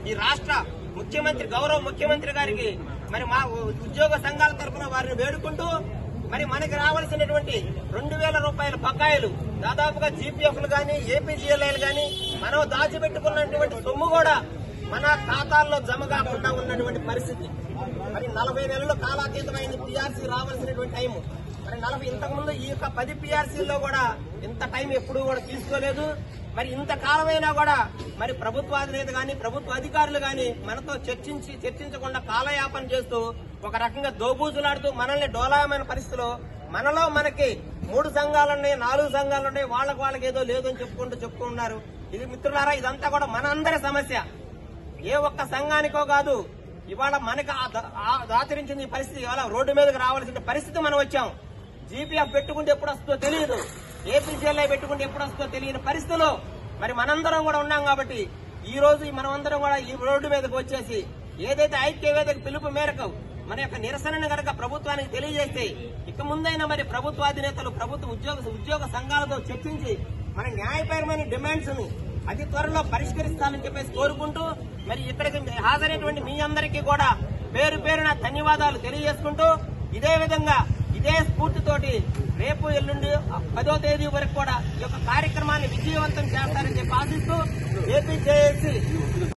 ఈ రాష్ట్ర ముఖ్యమంత్రి గౌరవ ముఖ్యమంత్రి గారికి మరి మా ఉద్యోగ సంఘాల తరఫున వారిని వేడుకుంటూ మరి మనకి రావాల్సినటువంటి రెండు వేల రూపాయల బకాయిలు దాదాపుగా జీపీఎఫ్లు గాని ఏపీజీఎల్ఐలు గాని మనం దాచిపెట్టుకున్నటువంటి సొమ్ము కూడా మన ఖాతాల్లో జమ కాకుండా ఉన్నటువంటి పరిస్థితి మరి నలభై నెలలు కాలాతీతమైన పిఆర్సీ రావాల్సినటువంటి టైం మరి నలభై ఇంతకు ముందు ఈ యొక్క పది పిఆర్సీల్లో కూడా ఇంత టైం ఎప్పుడూ కూడా తీసుకోలేదు మరి ఇంత కాలమైనా కూడా మరి ప్రభుత్వాధినేత గాని ప్రభుత్వ అధికారులు గాని మనతో చర్చించి చర్చించకుండా కాలయాపన చేస్తూ ఒక రకంగా దోబూజులాడుతూ మనల్ని డోలాయమైన పరిస్థితిలో మనలో మనకి మూడు సంఘాలున్నాయి నాలుగు సంఘాలున్నాయి వాళ్ళకి వాళ్ళకి ఏదో లేదు అని చెప్పుకుంటూ చెప్పుకుంటున్నారు ఇది మిత్రులారా ఇదంతా కూడా మనందరి సమస్య ఏ ఒక్క సంఘానికో కాదు ఇవాళ మనకు ఆ ద- ఆ ఆచరించిన ఈ పరిస్థితి ఇవాళ రోడ్డు మీదకి రావాల్సిన పరిస్థితి మనం వచ్చాం జీపీఎఫ్ పెట్టుకుంటే ఎప్పుడు వస్తుందో తెలియదు ఏపీసీఎల్ఐ పెట్టుకుంటే ఎప్పుడు వస్తుందో తెలియని పరిస్థితిలో మరి మనందరం కూడా ఉన్నాం కాబట్టి ఈ రోజు ఈ మనమందరం కూడా ఈ రోడ్డు మీదకి వచ్చేసి ఏదైతే ఐక్య వేదిక పిలుపు మేరకు మన యొక్క నిరసనను గనక ప్రభుత్వానికి తెలియజేస్తే ఇక ముందైనా మరి ప్రభుత్వాధినేతలు ప్రభుత్వ ఉద్యోగ ఉద్యోగ సంఘాలతో చర్చించి మన న్యాయపరమైన డిమాండ్స్ ని అతి త్వరలో పరిష్కరిస్తానని చెప్పేసి కోరుకుంటూ మరి ఇక్కడికి హాజరైనటువంటి మీ అందరికీ కూడా పేరు పేరున ధన్యవాదాలు తెలియజేసుకుంటూ ఇదే విధంగా ఇదే స్ఫూర్తితోటి రేపు ఎల్లుండి పదో తేదీ వరకు కూడా ఈ యొక్క కార్యక్రమాన్ని విజయవంతం చేస్తారని చెప్పి ఆశిస్తూ ఏపీ జేఏసీ